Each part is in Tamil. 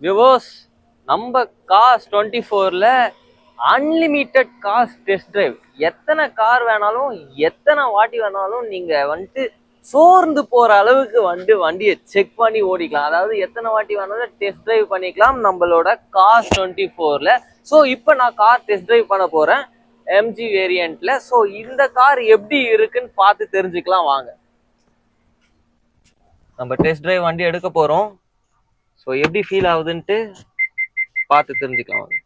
விவோஸ் நம்ம காஸ் டுவெண்ட்டி ஃபோரில் அன்லிமிட்டெட் காஸ் டெஸ்ட் டிரைவ் எத்தனை கார் வேணாலும் எத்தனை வாட்டி வேணாலும் நீங்கள் வந்துட்டு சோர்ந்து போகிற அளவுக்கு வந்து வண்டியை செக் பண்ணி ஓடிக்கலாம் அதாவது எத்தனை வாட்டி வேணாலும் டெஸ்ட் டிரைவ் பண்ணிக்கலாம் நம்மளோட காஸ் டுவெண்ட்டி ஃபோரில் ஸோ இப்போ நான் கார் டெஸ்ட் டிரைவ் பண்ண போகிறேன் எம்ஜி வேரியண்ட்டில் ஸோ இந்த கார் எப்படி இருக்குன்னு பார்த்து தெரிஞ்சுக்கலாம் வாங்க நம்ம டெஸ்ட் டிரைவ் வண்டி எடுக்க போகிறோம் ஸோ எப்படி ஃபீல் ஆகுதுன்ட்டு பார்த்து தெரிஞ்சுக்கலாம் வாங்க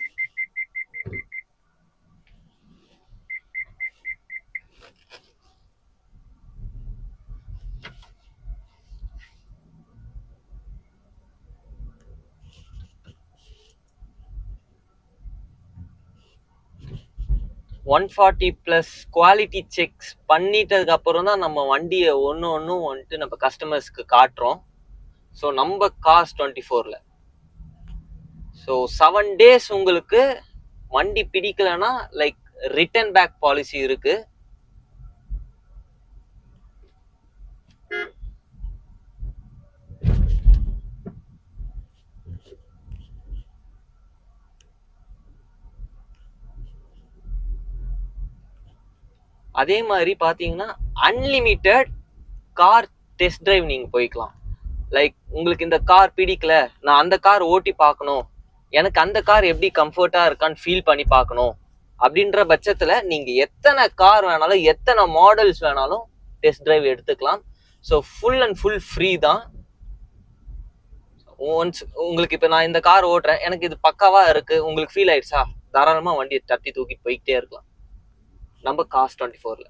one forty plus quality checks பண்ணிட்டதுக்கு அப்புறம் தான் நம்ம வண்டியை ஒன்று ஒன்றும் வந்துட்டு நம்ம கஸ்டமர்ஸ்க்கு காட்டுறோம் ஸோ நம்ம காஸ் டுவெண்ட்டி ஃபோரில் ஸோ செவன் டேஸ் உங்களுக்கு வண்டி பிடிக்கலன்னா லைக் ரிட்டர்ன் பேக் பாலிசி இருக்கு அதே மாதிரி பார்த்தீங்கன்னா அன்லிமிட்டெட் கார் டெஸ்ட் டிரைவ் நீங்கள் போய்க்கலாம் லைக் உங்களுக்கு இந்த கார் பிடிக்கல நான் அந்த கார் ஓட்டி பார்க்கணும் எனக்கு அந்த கார் எப்படி கம்ஃபர்ட்டாக இருக்கான்னு ஃபீல் பண்ணி பார்க்கணும் அப்படின்ற பட்சத்தில் நீங்கள் எத்தனை கார் வேணாலும் எத்தனை மாடல்ஸ் வேணாலும் டெஸ்ட் டிரைவ் எடுத்துக்கலாம் so full and full free தான் ஒன்ஸ் உங்களுக்கு இப்போ நான் இந்த கார் ஓட்டுறேன் எனக்கு இது பக்காவாக இருக்குது உங்களுக்கு ஃபீல் ஆயிடுச்சா தாராளமாக வண்டியை தட்டி தூக்கி போய்கிட்டே இருக்கலாம் நம்ம காஸ் டுவெண்ட்டி ஃபோரில்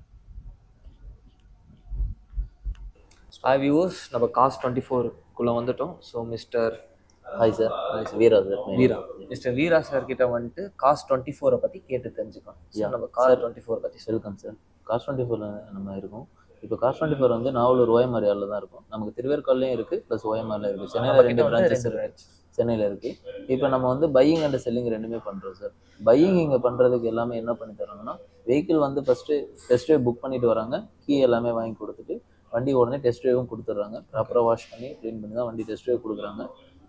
ஹாய் வியூஸ் நம்ம காஸ் டுவெண்ட்டி ஃபோருக்குள்ளே வந்துட்டோம் so mister hi sir Veera sir Veera mister Veera sir கிட்ட வந்துட்டு காஸ் டுவெண்ட்டி ஃபோரை பற்றி கேட்டு தெரிஞ்சுக்கலாம் ஸோ Yeah. நம்ம காஸ் டுவெண்ட்டி ஃபோர் பற்றி சொல்லு வெல்கம் சார் காஸ் டுவெண்ட்டி ஃபோரில் நம்ம இருக்கோம் இப்போ காஸ் டுவெண்ட்டி ஃபோர் வந்து நாவலூர் ஓஎம்ஆரியாவில் தான் இருக்கும் நமக்கு திருவேற்காலையும் இருக்குது ப்ளஸ் ஓஎம்ஆரில் இருக்குது சென்னையில் ரெண்டு பிரான்ச்சஸ் இருக்குது சென்னையில் இருக்குது இப்போ நம்ம வந்து பையிங் அண்ட் செல்லிங் ரெண்டுமே பண்ணுறோம் சார் பையிங் இங்கே பண்ணுறதுக்கு எல்லாமே என்ன பண்ணி தராங்கன்னா வெஹிக்கிள் வந்து ஃபஸ்ட்டு டெஸ்ட் ட்ரைவ் புக் பண்ணிட்டு வராங்க கீ எல்லாமே வாங்கி கொடுத்துட்டு வண்டி உடனே டெஸ்ட் ட்ரைவும் கொடுத்துட்றாங்க ப்ராப்பராக வாஷ் பண்ணி க்ளீன் பண்ணி தான் வண்டி டெஸ்ட் ட்ரைவ் கொடுக்குறாங்க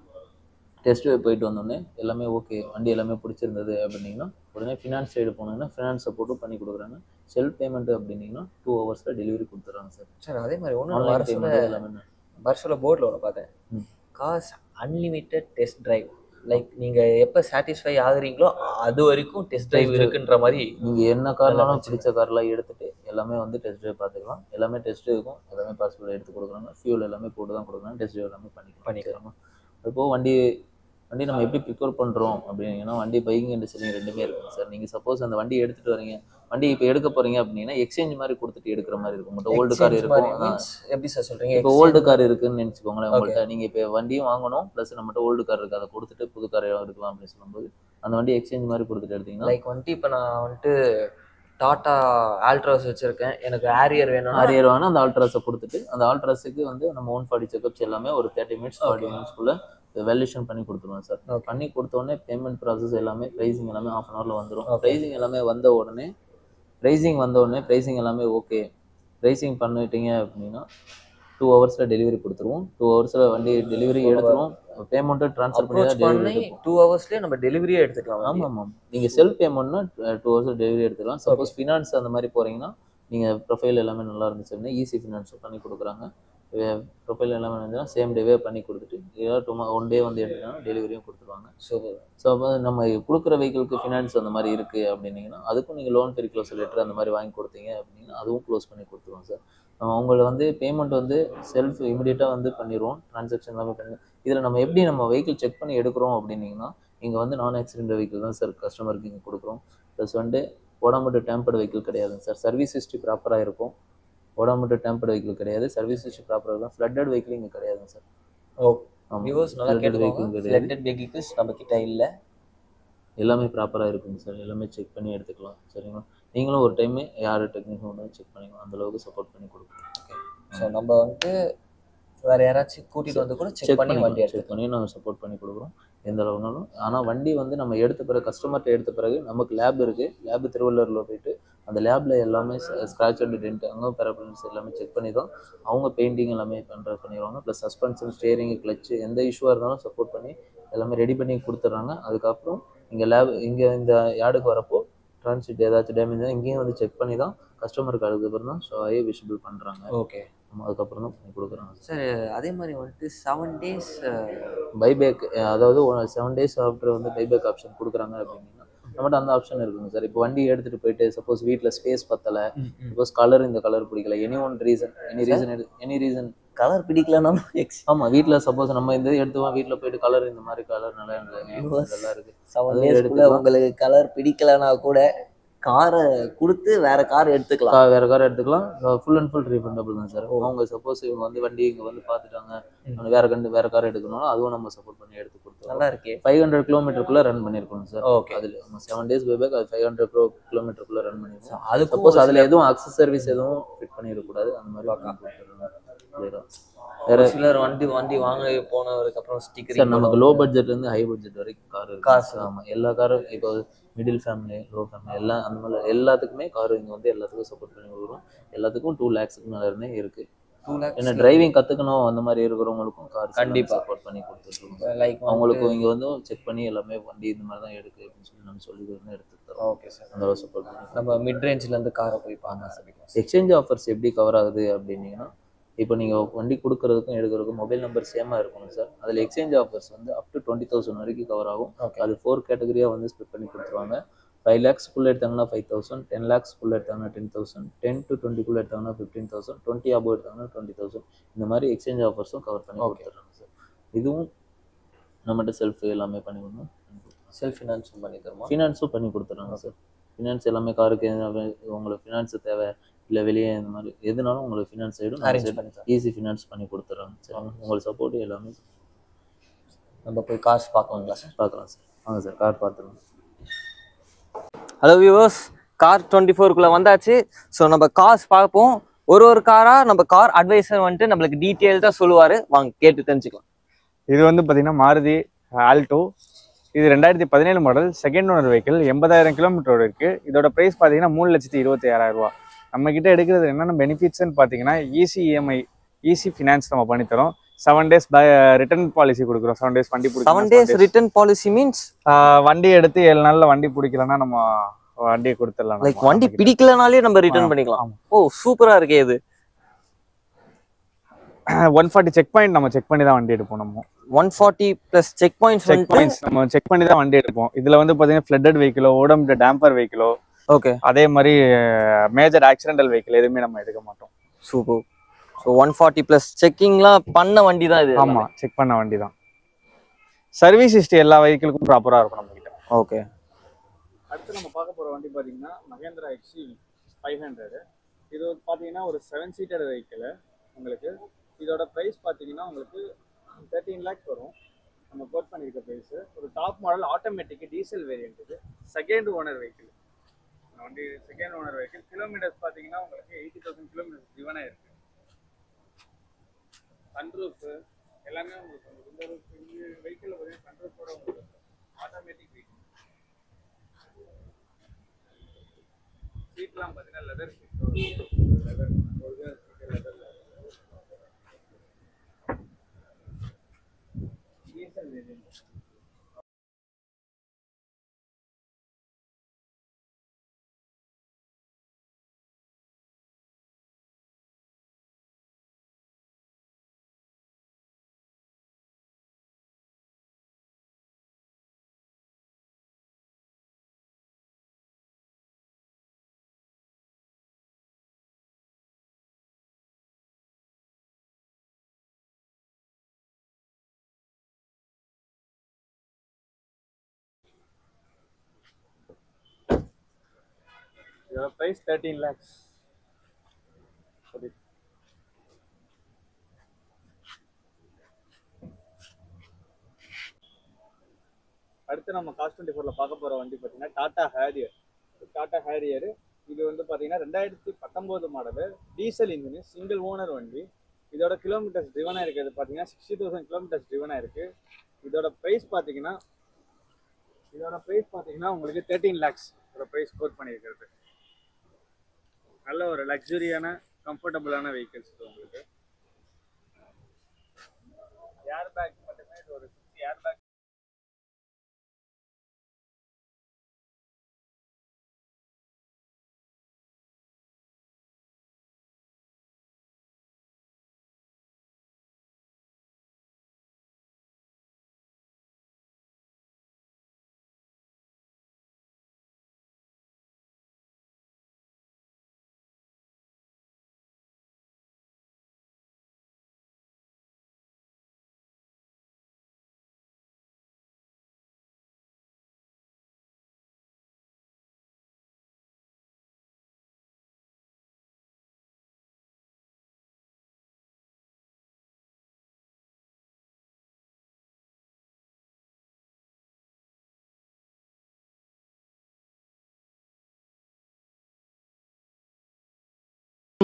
டெஸ்ட் ட்ரைவ் போயிட்டு வந்தோடனே எல்லாமே ஓகே வண்டி எல்லாமே பிடிச்சிருந்தது அப்படின்னீங்கன்னா உடனே ஃபினான்ஸ் சைடு போனீங்கன்னா ஃபினான்ஸ் சப்போர்ட்டும் பண்ணி கொடுக்குறாங்க செல்ஃப் பேமெண்ட் அப்படின்னீங்கன்னா டூ ஹவர்ஸில் டெலிவரி கொடுத்துட்றாங்க சார் சார் அதே மாதிரி ஒன்று ஆன்லைன் வருஷம் பேமெண்ட் எல்லாமே வருஷம் போர்டில் ஒன்று பார்த்தேன் ம். Cars unlimited test drive like நீங்கள் எப்போ சாட்டிஸ்ஃபை ஆகுறீங்களோ அது வரைக்கும் டெஸ்ட் டிரைவ் Test drive. இருக்குன்ற மாதிரி நீங்கள் என்ன கார்னாலும் நல்லா பிடிச்ச கார்லாம் எடுத்துட்டு எல்லாமே வந்து டெஸ்ட் ட்ரைவ் பார்த்துக்கலாம் எல்லாமே டெஸ்ட் ட்ரைவுக்கும் எல்லாமே பாசிபிள் எடுத்து கொடுக்குறாங்க ஃபியூல் எல்லாமே போட்டு தான் கொடுக்குறாங்க டெஸ்ட் ட்ரைவ் எல்லாமே பண்ணி பண்ணிக்கலாம். இப்போ வண்டி வண்டி நம்ம எப்படி ப்ரிப்பேர் பண்ணுறோம் அப்படின்னா வண்டி பைக்கிங் அண்ட் செல்லிங் ரெண்டுமே இருக்குங்க சார் நீங்கள் சப்போஸ் அந்த வண்டி எடுத்துகிட்டு வரீங்க வண்டி இப்போ எடுக்க போறீங்க அப்படின்னா எக்ஸ்சேஞ்ச் மாதிரி கொடுத்துட்டு எடுக்கிற மாதிரி இருக்கும் உங்கள்கிட்ட ஓல்டு கார் Exchange மாதிரி இருக்கும் means எப்படி சார் சொல்கிறீங்க இப்போ ஓல்டு கார் இருக்குன்னு நினச்சிக்கோங்களேன் உங்கள்கிட்ட நீங்கள் இப்போ வண்டியும் வாங்கணும் ப்ளஸ் நம்மகிட்ட ஓல்டு கார் இருக்குது அதை கொடுத்துட்டு புது கார் எடுக்கலாம் அப்படின்னு சொல்லும்போது அந்த வண்டி எக்ஸ்சேஞ்ச் மாதிரி கொடுத்துட்டு எடுத்தீங்கன்னா லைக் வந்துட்டு இப்போ நான் வந்துட்டு டாட்டா ஆல்ட்ராஸ் வச்சுருக்கேன் எனக்கு ஆரியர் வேணும் ஆரியர் வேணா அந்த ஆல்ட்ராஸை கொடுத்துட்டு அந்த ஆல்ட்ராஸுக்கு வந்து நம்ம ஒன் ஃபார்ட்டி செக்அப்ஸ் எல்லாமே ஒரு தேர்ட்டி மினிட்ஸ் ஃபார்ட்டி மினிட்ஸ்க்குள்ள வேல்யூஷன் பண்ணி கொடுத்துருவோம் சார் Okay. பண்ணி கொடுத்த உடனே பேமெண்ட் ப்ராசஸ் எல்லாமே ப்ரைஸிங் எல்லாமே ஆஃப் அன் ஹவரில் வந்துடும் Okay. ப்ரைஸிங் எல்லாமே வந்த உடனே ப்ரைஸிங் வந்த உடனே ப்ரைஸிங் எல்லாமே ஓகே ப்ரைஸிங் பண்ணிட்டீங்க அப்படின்னா டூ ஹவர்ஸில் டெலிவரி கொடுத்துருவோம் டூ ஹவர்ஸில் வண்டி டெலிவரி எடுத்துரும் பேமெண்ட்டும் ட்ரான்ஸ்ஃபர் பண்ணி அப்ரோச் தான் பண்ணி டெலிவரி எடுப்போம் டூ ஹவர்ஸ்லேயே நம்ம டெலிவரியே எடுத்துக்கலாம் ஆமாம் ஆமாம் நீங்கள் செல்ஃப் பேமெண்ட்னா டூ ஹவர்ஸ் டெலிவரி எடுத்துக்கலாம் சப்போஸ் ஃபினான்ஸ் அந்த மாதிரி போகிறீங்கன்னா நீங்கள் ப்ரொஃபைல் எல்லாமே நல்லா இருந்துச்சு அப்படின்னா ஈஸி ஃபினான்ஸும் பண்ணி கொடுக்குறாங்க ப்ரொஃபைல் எல்லாமே இருந்துச்சுன்னா சேம் டேவே பண்ணி கொடுத்துட்டு ஏதாவது டூ ஒன் டே வந்து எடுத்துட்டாங்கன்னா டெலிவரியும் கொடுத்துருவாங்க ஸோ ஸோ அப்போ நம்ம கொடுக்குற வெஹிக்கிளுக்கு ஃபினான்ஸ் அந்த மாதிரி இருக்குது அப்படின்னீங்கன்னா அதுக்கும் நீங்கள் லோன் பெரி க்ளோஸ் லெட்டர் அந்த மாதிரி வாங்கி கொடுத்தீங்க அப்படின்னா அதுவும் க்ளோஸ் பண்ணி கொடுத்துருவோம் சார் அவங்கள வந்து பேமெண்ட் வந்து செல்ஃப் இமிடியேட்டாக வந்து பண்ணிடுவோம் ட்ரான்சாக்ஷன் எல்லாமே பண்ணி இதில் நம்ம எப்படி நம்ம வெஹிக்கிள் செக் பண்ணி எடுக்கிறோம் அப்படின்னீங்கன்னா இங்கே வந்து நான் ஆக்சிடென்ட் வெஹிக்கிள் தான் சார் கஸ்டமருக்கு இங்கே கொடுக்குறோம் ப்ளஸ் வந்து ஓடாமட்டு டேம்பர்டு வெஹிக்கிள் கிடையாதுங்க சார் சர்வீஸ் ஹிஸ்ட்ரி ப்ராப்பராக இருக்கும் ஓடாமட்டு டேம்பர்டு வெஹிக்கிள் கிடையாது சர்வீஸ் ஹிஸ்ட்ரி ப்ராப்பராக இருக்கும் ஃப்ளட்டட் வெஹிக்கிள் இங்கே கிடையாதுங்க சார் ஓ ஆமாம் வியூவர்ஸ் நல்லா Flooded vehicle கேட்டுக்கோங்க கிடையாது ஃப்ளட்டட் வெஹிக்கிள்ஸ் நம்ம கிட்ட இல்லை எல்லாமே ப்ராப்பராக இருக்குங்க சார் எல்லாமே செக் பண்ணி எடுத்துக்கலாம் சரிங்களா நீங்களும் ஒரு டைமு யார் டெக்னிக் வந்து செக் பண்ணிக்கலாம் அந்த அளவுக்கு சப்போர்ட் பண்ணி கொடுப்போம் ஸோ நம்ம வந்துட்டு வேற யாராச்சும் கூட்டிட்டு வந்து கூட செக் செக் பண்ணி பண்ணி வண்டி செக் எடுத்துக்கலாம் பண்ணி நம்ம சப்போர்ட் பண்ணி கொடுக்குறோம் எந்த அளவுனாலும் ஆனால் வண்டி வந்து நம்ம எடுத்த பிறகு கஸ்டமர்கிட்ட எடுத்த பிறகு நமக்கு லேப் இருக்குது லேப் திருவள்ளூரில் போயிட்டு அந்த லேபில் எல்லாமே ஸ்க்ராட்ச் அண்ட் டென்ட் அங்கே பேரபிள்ஸ் எல்லாமே செக் பண்ணி தான் அவங்க பெயிண்டிங் எல்லாமே பண்ணுற பண்ணிடுவாங்க ப்ளஸ் சஸ்பென்ஷன் ஸ்டேரிங் கிளச்சு எந்த இஷ்யூவாக இருந்தாலும் சப்போர்ட் பண்ணி எல்லாமே ரெடி பண்ணி கொடுத்துட்றாங்க அதுக்கப்புறம் இங்கே லேப் இங்கே இந்த யார்டுக்கு வரப்போ டிரான்ஸ்மிட் ஏதாச்சும் டேமேஜ் இங்கேயும் வந்து செக் பண்ணி தான் கஸ்டமருக்கு அதுக்கப்புறம் தான் ஷோ ஆகி விஷிபிள் பண்ணுறாங்க ஓகே அதுக்கப்புறம் தான் பண்ணி கொடுக்குறாங்க சார் அதே மாதிரி வந்துட்டு செவன் டேஸ் பைபேக் அதாவது செவன் டேஸ் ஆஃப்டர் வந்து பைபேக் ஆப்ஷன் கொடுக்குறாங்க அப்படின்னா நம்மகிட்ட அந்த ஆப்ஷன் இருக்குங்க சார் இப்போ வண்டி எடுத்துகிட்டு போயிட்டு சப்போஸ் வீட்டில் ஸ்பேஸ் பத்தலை சப்போஸ் கலர் இந்த கலர் பிடிக்கல any one reason any reason any reason colour பிடிக்கலனாலும் எக்ஸ் ஆமாம் வீட்டில் சப்போஸ் நம்ம இந்த இது எடுத்துவோம் வீட்டில் போயிட்டு கலர் இந்த மாதிரி கலர் நல்லா இருந்தது நல்லா இருக்கு செவன் அது டேஸ்க்குள்ள எடுத்துக்கலாம். உங்களுக்கு கலர் பிடிக்கலனா கூட காரை கொடுத்து வேற கார் எடுத்துக்கலாம் கா- வேற கார் எடுத்துக்கலாம் ஃபுல் அண்ட் ஃபுல் ரீஃபண்டபிள் தான் சார் அவங்க சப்போஸ் இவங்க வந்து வண்டி இங்கே வந்து பார்த்துட்டாங்க அவங்க வேற கண்டு வேற கார் எடுக்கணும்னா அதுவும் நம்ம சப்போர்ட் பண்ணி எடுத்து கொடுத்துருவோம் நல்லா இருக்கே ஃபைவ் ஹண்ட்ரட் கிலோமீட்டருக்குள்ள ரன் பண்ணியிருக்கோம் சார் ஓகே அதில் செவன் டேஸ் பேக் அது ஃபைவ் ஹண்ட்ரட் கிலோ கிலோமீட்டருக்குள்ள ரன் பண்ணியிருக்கோம் அதுக்கு சப்போஸ் அதில் எதுவும் அக்சஸ் சர்வீஸ் எதுவும் ஃபிட் பண்ணிடக்கூடாது அந்த மாதிரி பண்ணி கொடுத்துருவோம். Clear ஆ? வேற சிலர் வண்டி வண்டி வாங்க போனதுக்கு அப்புறம் ஸ்டிக்கர் சார் நமக்கு லோ பட்ஜெட்ல இருந்து ஹை பட்ஜெட் வரைக்கும் கார் இருக்கு Cars. ஆமா எல்லா காரும் இப்போ மிடில் ஃபேமிலி லோ ஃபேமிலி எல்லாம் அந்த மாதிரி எல்லாத்துக்குமே கார் இங்க வந்து எல்லாத்துக்கும் சப்போர்ட் பண்ணி கொடுக்குறோம் எல்லாத்துக்கும் டூ லேக்ஸ்க்கு மேல இருந்தே இருக்கு டூ லேக்ஸ் ஏன்னா டிரைவிங் கத்துக்கணும் அந்த மாதிரி இருக்கிறவங்களுக்கும் கார் கண்டிப்பா. சப்போர்ட் பண்ணி கொடுத்துருக்கோம் லைக் அவங்களுக்கு இங்க வந்து செக் பண்ணி எல்லாமே வண்டி இந்த மாதிரி தான் எடுக்கு அப்படின்னு சொல்லி நம்ம சொல்லி கொடுத்து எடுத்து தரோம் ஓகே சார் அந்த அளவு சப்போர்ட் பண்ணி நம்ம மிட் ரேஞ்சில இருந்து காரை போய் பார்க்க சொல்லிக்கலாம் எக்ஸ்சேஞ்ச் ஆஃபர்ஸ் எப்படி கவர் ஆகுது அப்படின்னீங்கன்னா இப்போ நீங்கள் வண்டி கொடுக்கறதுக்கும் எடுக்கிறதுக்கும் மொபைல் நம்பர் சேமாக இருக்கணும் சார் அதில் எக்ஸ்சேஞ்ச் ஆஃபர்ஸ் வந்து அப் டு டுவெண்ட்டி தௌசண்ட் வரைக்கும் கவர் ஆகும் ஓகே அது ஃபோர் கேட்டகரியாக வந்து ஸ்பிட் பண்ணி கொடுத்துருவாங்க ஃபைவ் லேக்ஸ் ஃபுல் எடுத்தாங்கன்னா five thousand ten lakhs full எடுத்தாங்கன்னா டென் தௌசண்ட் டென் டு டுவெண்ட்டிக்குள்ளே எடுத்தாங்கன்னா ஃபிஃப்டீன் தௌசண்ட் டுவெண்ட்டி அபோவ் எடுத்தாங்கன்னா டுவெண்ட்டி தௌசண்ட் இந்த மாதிரி எக்ஸ்சேஞ்ச் ஆஃபர்ஸும் கவர் பண்ணி Okay. கொடுத்துட்றாங்க சார் இதுவும் நம்மகிட்ட செல்ஃப் எல்லாமே பண்ணி கொடுக்கணும் செல்ஃப் ஃபினான்ஸும் பண்ணி தருமா ஃபினான்ஸும் பண்ணி கொடுத்துட்றாங்க சார் ஃபினான்ஸ் எல்லாமே காருக்கு உங்களுக்கு ஃபினான்ஸ் தேவை இல்லை வெளியே இந்த மாதிரி எதுனாலும் உங்களுக்கு ஃபினான்ஸ் சைடும் அரேஞ்ச் பண்ணி தரோம் ஈஸி ஃபினான்ஸ் பண்ணி கொடுத்துட்றாங்க சார் உங்களுக்கு சப்போர்ட் எல்லாமே நம்ம போய் காசு பார்க்கலாங்களா சார் பார்க்கலாம் சார் வாங்க சார் கார் பார்த்துருவோம் ஹலோ வியூவர்ஸ் கார் டுவெண்ட்டி ஃபோருக்குள்ளே வந்தாச்சு ஸோ நம்ம கார்ஸ் பார்ப்போம் ஒரு ஒரு காராக நம்ம கார் அட்வைசர் வந்துட்டு நம்மளுக்கு டீட்டெயில்டாக சொல்லுவார் வாங்க கேட்டு தெரிஞ்சுக்கலாம் இது வந்து பார்த்தீங்கன்னா மாருதி ஆல்டோ இது ரெண்டாயிரத்தி பதினேழு மாடல் செகண்ட் ஓனர் வெஹிக்கிள் எண்பதாயிரம் கிலோமீட்டர் இருக்கு இதோட ப்ரைஸ் பார்த்தீங்கன்னா மூணு லட்சத்தி இருபத்தி ஆறாயிரம் ரூபா நம்ம கிட்ட எடுக்கிறது என்னென்ன பெனிஃபிட்ஸ்னு பார்த்தீங்கன்னா ஈஸி இஎம்ஐ ஈஸி ஃபினான்ஸ் நம்ம பண்ணித்தரோம் செவன் டேஸ் ரிட்டர்ன் பாலிசி கொடுக்குறோம் செவன் டேஸ் வண்டி செவன் டேஸ் பிடிக்கும் ரிட்டர்ன் பாலிசி மீன்ஸ் வண்டி எடுத்து ஏழு நாள்ல வண்டி பிடிக்கலன்னா நம்ம வண்டியை கொடுத்துடலாம் லைக் வண்டி பிடிக்கலனாலே நம்ம ரிட்டர்ன் ஆ, பண்ணிக்கலாம் ஆமா. ஓ சூப்பரா இருக்கே இது ஒன் ஃபார்ட்டி செக் பாயிண்ட் நம்ம செக் பண்ணி தான் வண்டி எடுப்போம் நம்ம one forty plus check points check வந்துட்டு பாயிண்ட்ஸ் நம்ம செக் பண்ணி தான் வண்டி எடுப்போம் இதுல வந்து பாத்தீங்கன்னா ஃபிளட்டட் வெஹிக்கிளோ ஓடம் டேம்பர் வெஹிக்கிளோ ஓகே அதே மாதிரி மேஜர் ஆக்சிடென்டல் வெஹிக்கிள் எதுவுமே நம்ம எடுக்க மாட்டோம் super so one forty plus செக்கிங்லாம் பண்ண வண்டி தான் இது ஆமா செக் பண்ண வண்டி தான் சர்வீஸ் ஹிஸ்டரி எல்லா வெஹிக்கிளுக்கும் ப்ராப்பரா இருக்கும் நம்ம கிட்ட ஓகே அடுத்து நம்ம பார்க்க போற வண்டி பாத்தீங்கன்னா மகேந்திரா எக்ஸி ஃபைவ் ஹண்ட்ரட் இது வந்து பாத்தீங்கன்னா ஒரு செவன் சீட்டர் வெஹிக்கிள் உங்களுக்கு இதோட ப்ரைஸ் பாத்தீங்கன்னா உங்களுக்கு தேர்ட்டீன் லேக்ஸ் வரும் நம்ம கோட் பண்ணியிருக்க ப்ரைஸ் ஒரு top model automatic diesel variant இது செகண்ட் ஓனர் வெஹிக்கிள் வண்டி செகண்ட் ஓனர் வெஹிக்கிள் கிலோமீட்டர்ஸ் பாத்தீங்கன்னா உங்களுக்கு எயிட்டி தௌசண்ட் கிலோமீட்டர்ஸ் டிவனாக இருக்கு சன்ரூஃப் எல்லாமே உங்களுக்கு வந்து இந்த வெஹிக்கிள் பார்த்தீங்கன்னா சன்ரூஃபோட உங்களுக்கு ஆட்டோமேட்டிக் வெஹிக்கிள் சீட்லாம் பார்த்தீங்கன்னா leather seat leather original seat லெதர்ல டீசல் வேரியன்ட் இதோட ப்ரைஸ் தேர்ட்டீன் லேக்ஸ் சரி அடுத்து நம்ம காஸ்ட் டுவெண்ட்டி ஃபோரில் பார்க்க போகிற வண்டி பார்த்தீங்கன்னா டாடா ஹேரியர் டாடா ஹேரியர் இது வந்து பார்த்தீங்கன்னா ரெண்டாயிரத்தி பத்தொம்போது model diesel engine single owner வண்டி இதோட கிலோமீட்டர்ஸ் ட்ரிவனாக இருக்கிறது பார்த்தீங்கன்னா சிக்ஸ்டி தௌசண்ட் கிலோமீட்டர்ஸ் ட்ரிவனாக இருக்குது இதோட ப்ரைஸ் பார்த்தீங்கன்னா இதோட ப்ரைஸ் பார்த்தீங்கன்னா உங்களுக்கு தேர்ட்டீன் லேக்ஸ் இதோட ப்ரைஸ் கோட் பண்ணியிருக்கிறது நல்ல ஒரு லக்ஸுரியான கம்ஃபர்டபுளான வெஹிக்கிள்ஸ் இது உங்களுக்கு ஏர் பேக் மட்டுமே இது ஒரு சிக்ஸ்டி ஏர் பேக்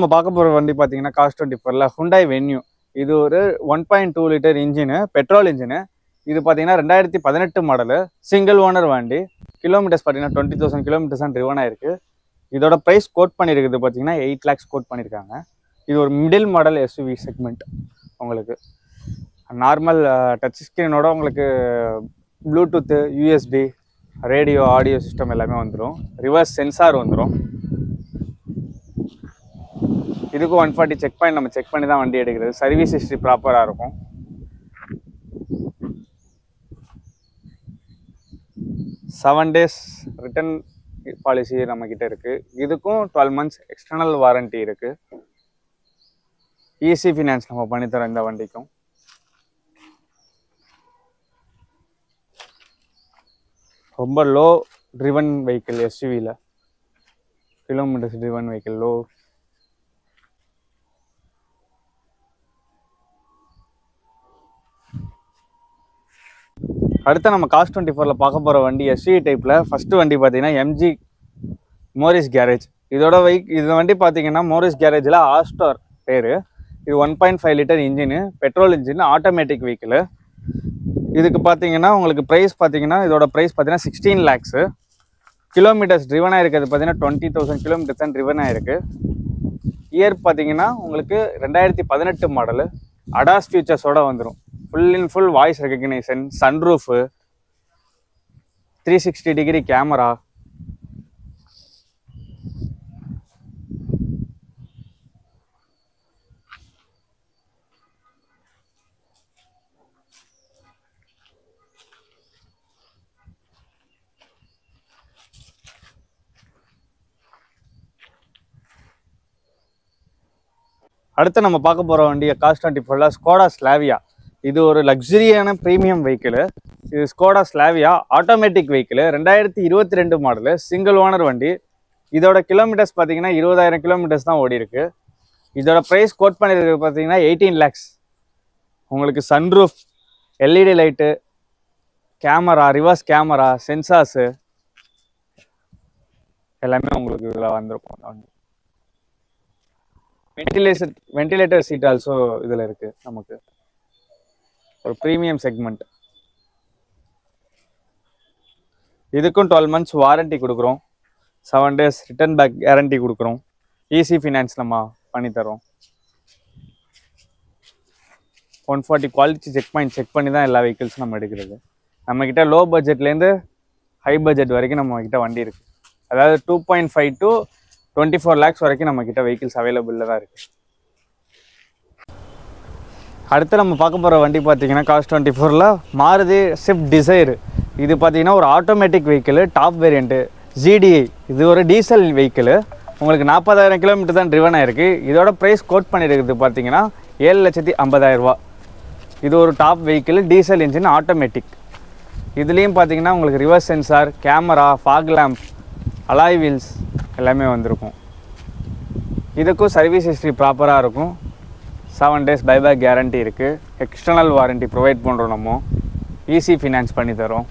நம்ம பார்க்க போகிற வண்டி பார்த்தீங்கன்னா காஸ்ட் டுவெண்ட்டி ஃபோரில் ஹுண்டாய் வென்யூ இது ஒரு one point two litre engine petrol engine இது பார்த்தீங்கன்னா ரெண்டாயிரத்தி பதினெட்டு மாடலு சிங்கிள் ஓனர் வண்டி கிலோமீட்டர்ஸ் பார்த்தீங்கன்னா டுவெண்ட்டி தௌசண்ட் கிலோமீட்டர்ஸ் தான் ட்ரிவன் ஆயிருக்கு இதோட ப்ரைஸ் கோட் பண்ணியிருக்குது பார்த்தீங்கன்னா எயிட் லேக்ஸ் கோட் பண்ணியிருக்காங்க இது ஒரு மிடில் மாடல் எஸ்யூவி செக்மெண்ட் உங்களுக்கு நார்மல் டச் ஸ்க்ரீனோட உங்களுக்கு Bluetooth USB radio audio system எல்லாமே வந்துடும் ரிவர்ஸ் சென்சார் வந்துடும் இதுக்கும் ஒன் ஃபார்ட்டி செக் பாயிண்ட் நம்ம செக் பண்ணி தான் வண்டி எடுக்கிறது சர்வீஸ் ஹிஸ்ட்ரி ப்ராப்பராக இருக்கும் செவன் டேஸ் ரிட்டர்ன் பாலிசி நம்ம கிட்ட இருக்கு இதுக்கும் டுவெல் மந்த்ஸ் எக்ஸ்டர்னல் வாரண்டி இருக்கு ஈஸி ஃபினான்ஸ் நம்ம பண்ணித்தரோம் இந்த வண்டிக்கும் ரொம்ப லோ ட்ரிவன் வெஹிக்கிள் எஸ்யூவியில் கிலோமீட்டர்ஸ் ட்ரிவன் வெஹிக்கிள் லோ அடுத்து நம்ம காஸ்ட் டுவெண்ட்டி ஃபோரில் பார்க்க போகிற வண்டி எஸ்யூவி டைப்பில் ஃபஸ்ட்டு வண்டி பார்த்தீங்கன்னா எம்ஜி மோரிஸ் கேரேஜ் இதோட வெஹிக் இது வண்டி பார்த்தீங்கன்னா மோரிஸ் கேரேஜில் ஆஸ்டார் பேர் இது one point five litre engine petrol engine automatic vehicle இதுக்கு பார்த்தீங்கன்னா உங்களுக்கு ப்ரைஸ் பார்த்தீங்கன்னா இதோட ப்ரைஸ் பார்த்தீங்கன்னா சிக்ஸ்டீன் லேக்ஸு கிலோமீட்டர்ஸ் ட்ரிவன் ஆயிருக்கிறது பார்த்தீங்கன்னா டுவெண்ட்டி தௌசண்ட் கிலோமீட்டர்ஸ் தான் ட்ரிவன் ஆயிருக்கு இயர் பார்த்தீங்கன்னா உங்களுக்கு ரெண்டாயிரத்தி பதினெட்டு மாடலு அடாஸ் ஃபியூச்சர்ஸோட வந்துடும் full in full voice recognition sunroof three sixty degree camera அடுத்து நம்ம பார்க்க போகிற வண்டி காஸ்ட் டுவெண்ட்டி ஃபோரில் ஸ்கோடா ஸ்லாவியா இது ஒரு லக்ஸரியான ப்ரீமியம் வெஹிக்கிள் இது ஸ்கோடா ஸ்லாவியா ஆட்டோமேட்டிக் வெஹிக்கிள் ரெண்டாயிரத்தி இருபத்தி ரெண்டு மாடலு சிங்கிள் ஓனர் வண்டி இதோட கிலோமீட்டர்ஸ் பார்த்தீங்கன்னா இருபதாயிரம் கிலோமீட்டர்ஸ் தான் ஓடி இருக்கு இதோட ப்ரைஸ் கோட் பண்ணிருக்கு பார்த்தீங்கன்னா எயிட்டீன் லேக்ஸ் உங்களுக்கு sunroof LED light camera reverse camera sensors எல்லாமே உங்களுக்கு இதில் வந்திருக்கும் அந்த வண்டி வென்டிலேஷன் வென்டிலேட்டர் சீட் ஆல்சோ இதில் இருக்கு நமக்கு ஒரு ப்ரீமியம் செக்மெண்ட் இதுக்கும் டுவெல் மந்த்ஸ் வாரண்டி கொடுக்குறோம் seven days return back guarantee கொடுக்குறோம் ஈஸி ஃபினான்ஸ் நம்ம பண்ணித்தரோம் one forty quality check point check பண்ணி தான் எல்லா வெஹிக்கிள்ஸும் நம்ம எடுக்கிறது நம்மக்கிட்ட லோ பட்ஜெட்லேருந்து ஹை பட்ஜெட் வரைக்கும் நம்ம கிட்ட வண்டி இருக்குது அதாவது two point five to twenty four lakhs வரைக்கும் நம்ம கிட்ட வெஹிக்கிள்ஸ் அவைலபிளில் தான் இருக்குது அடுத்து நம்ம பார்க்க போகிற வண்டி பார்த்தீங்கன்னா காஸ்ட் டுவெண்ட்டி ஃபோரில் மாருதி ஸ்விஃப்ட் டிசைர் இது பார்த்தீங்கன்னா ஒரு automatic vehicle top variant ZDI இது ஒரு டீசல் வெஹிக்கிள் உங்களுக்கு நாற்பதாயிரம் கிலோமீட்டர் தான் ட்ரிவன் ஆயிருக்கு இதோட ப்ரைஸ் கோட் பண்ணியிருக்குது பார்த்தீங்கன்னா ஏழு லட்சத்தி ஐம்பதாயிரம் ரூபா இது ஒரு top vehicle diesel engine automatic இதுலேயும் பார்த்தீங்கன்னா உங்களுக்கு reverse sensor camera fog lamp alloy wheels எல்லாமே வந்திருக்கும் இதுக்கும் சர்வீஸ் ஹிஸ்ட்ரி ப்ராப்பராக இருக்கும் செவன் டேஸ் பைபேக் கேரண்டி இருக்குது எக்ஸ்டர்னல் வாரண்டி ப்ரொவைட் பண்ணுறோம் நம்ம ஈஸி ஃபினான்ஸ் பண்ணி தரோம்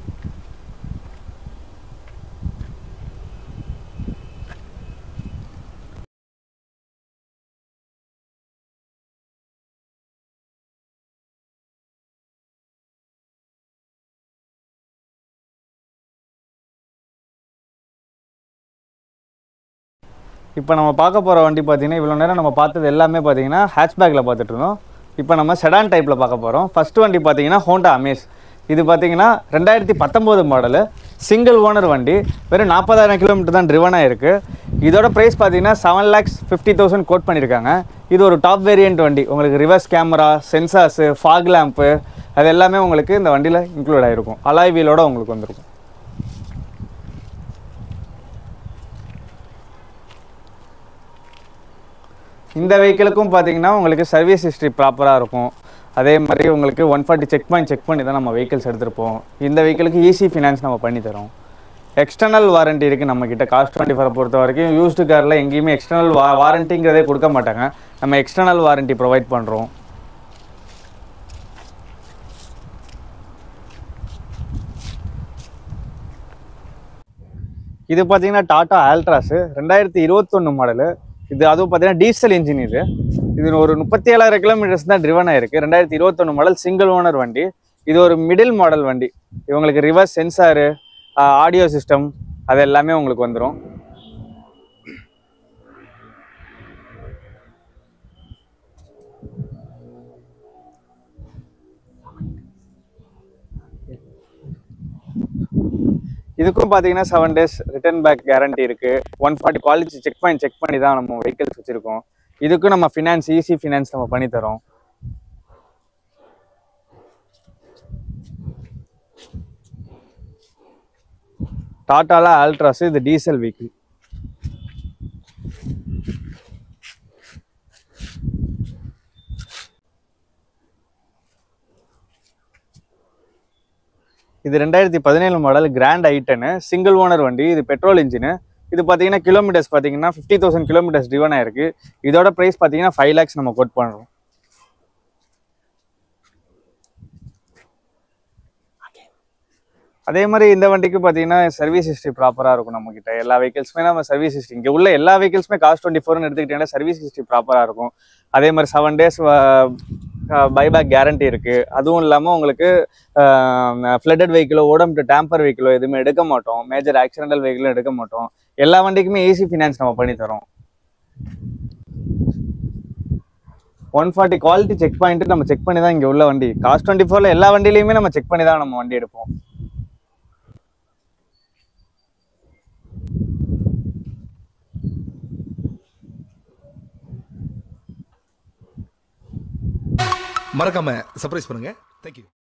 இப்போ நம்ம பார்க்க போகிற வண்டி பார்த்தீங்கன்னா இவ்வளோ நேரம் நம்ம பார்த்தது எல்லாமே பார்த்தீங்கன்னா ஹேட்ச்பேக்கில் பார்த்துட்டு இருந்தோம் இப்போ நம்ம செடான் டைப்பில் பார்க்க போகிறோம் ஃபர்ஸ்ட் வண்டி பார்த்தீங்கன்னா ஹோண்டா அமேஸ் இது பார்த்தீங்கன்னா ரெண்டாயிரத்தி பத்தொம்போது மாடலு சிங்கிள் ஓனர் வண்டி வெறும் நாற்பதாயிரம் கிலோமீட்டர் தான் ட்ரிவனாக இருக்குது இதோட ப்ரைஸ் பார்த்தீங்கன்னா seven lakhs fifty thousand quote பண்ணியிருக்காங்க இது ஒரு டாப் வேரியன்ட் வண்டி உங்களுக்கு reverse camera sensors fog lamp அது எல்லாமே உங்களுக்கு இந்த வண்டியில் இன்க்ளூட் ஆகிருக்கும் அலாய் வீலோட உங்களுக்கு வந்திருக்கும் இந்த வெஹிக்கிளுக்கும் பார்த்தீங்கன்னா உங்களுக்கு சர்வீஸ் ஹிஸ்ட்ரி ப்ராப்பராக இருக்கும் அதே மாதிரி உங்களுக்கு one forty check point check பண்ணி தான் நம்ம வெஹிக்கிள்ஸ் எடுத்திருப்போம் இந்த வெஹிக்கிளுக்கு ஈஸி ஃபினான்ஸ் நம்ம பண்ணி தரோம் எக்ஸ்டர்னல் வாரண்டி இருக்குது நம்மக்கிட்ட காஸ்ட் டுவெண்ட்டி ஃபோரை பொறுத்த வரைக்கும் யூஸ்டு காரில் எங்கேயுமே எக்ஸ்டர்னல் வா வாரண்டிங்கிறதே கொடுக்க மாட்டாங்க நம்ம எக்ஸ்டர்னல் வாரண்டி ப்ரொவைட் பண்ணுறோம் இது பார்த்தீங்கன்னா டாடா ஆல்ட்ராஸு ரெண்டாயிரத்தி இருபத்தொன்று மாடலு இது அதுவும் பார்த்தீங்கன்னா டீசல் இன்ஜின் இது இது ஒரு முப்பத்தி ஏழாயிரம் கிலோமீட்டர்ஸ் தான் ட்ரிவன் ஆயிருக்கு ரெண்டாயிரத்தி இருபத்தொன்று மாடல் சிங்கிள் ஓனர் வண்டி இது ஒரு மிடில் மாடல் வண்டி இவங்களுக்கு ரிவர்ஸ் சென்சாரு ஆடியோ சிஸ்டம் அது எல்லாமே உங்களுக்கு வந்துடும் இதுக்கும் பார்த்தீங்கன்னா seven days return back guarantee இருக்கு ஒன் ஃபார்ட்டி குவாலிட்டி செக் பண்ணி செக் பண்ணி தான் நம்ம வெஹிக்கிள்ஸ் வச்சிருக்கோம் இதுக்கும் நம்ம ஃபினான்ஸ் ஈஸி ஃபினான்ஸ் நம்ம பண்ணி தரோம் டாட்டால ஆல்ட்ராஸ் இது டீசல் வெஹிக்கிள் இது ரெண்டாயிரத்தி பதினேழு model grand i ten single owner வண்டி இது பெட்ரோல் இன்ஜினு இது பார்த்தீங்கன்னா கிலோமீட்டர்ஸ் பார்த்தீங்கன்னா ஃபிஃப்டி தௌசண்ட் கிலோமீட்டர்ஸ் டிவன் ஆயிருக்கு இதோட ப்ரைஸ் பார்த்தீங்கன்னா ஃபைவ் லேக்ஸ் நம்ம கோட் பண்ணுறோம் அதே மாதிரி இந்த வண்டிக்கு பார்த்தீங்கன்னா சர்வீஸ் ஹிஸ்ட்ரி ப்ராப்பராக இருக்கும் நம்ம கிட்ட எல்லா வெஹிக்கிள்ஸுமே நம்ம சர்வீஸ் ஹிஸ்ட்ரி இங்கே உள்ள எல்லா வெஹிக்கிள்ஸுமே காஸ்ட் டுவெண்ட்டி ஃபோர்னு எடுத்துக்கிட்டீங்கன்னா சர்வீஸ் ஹிஸ்ட்ரி ப்ராப்பராக இருக்கும் அதே மாதிரி செவன் டேஸ் பைபேக் கேரண்டி இருக்குது அதுவும் இல்லாமல் உங்களுக்கு ஃப்ளட்டட் வெஹிக்கிளோ ஓடம்பிட்டு டேம்பர் வெஹிக்கிளோ எதுவுமே எடுக்க மாட்டோம் மேஜர் ஆக்சிடென்டல் வெஹிக்கிளும் எடுக்க மாட்டோம் எல்லா வண்டிக்குமே ஈஸி ஃபினான்ஸ் நம்ம பண்ணி தரோம் ஒன் ஃபார்ட்டி குவாலிட்டி செக் பண்ணிட்டு நம்ம செக் பண்ணி தான் இங்கே உள்ள வண்டி காஸ்ட் டுவெண்ட்டி ஃபோரில் எல்லா வண்டியிலையுமே நம்ம செக் பண்ணி தான் நம்ம வண்டி எடுப்போம் மறக்காம சர்ப்ரைஸ் பண்ணுங்க தேங்க்யூ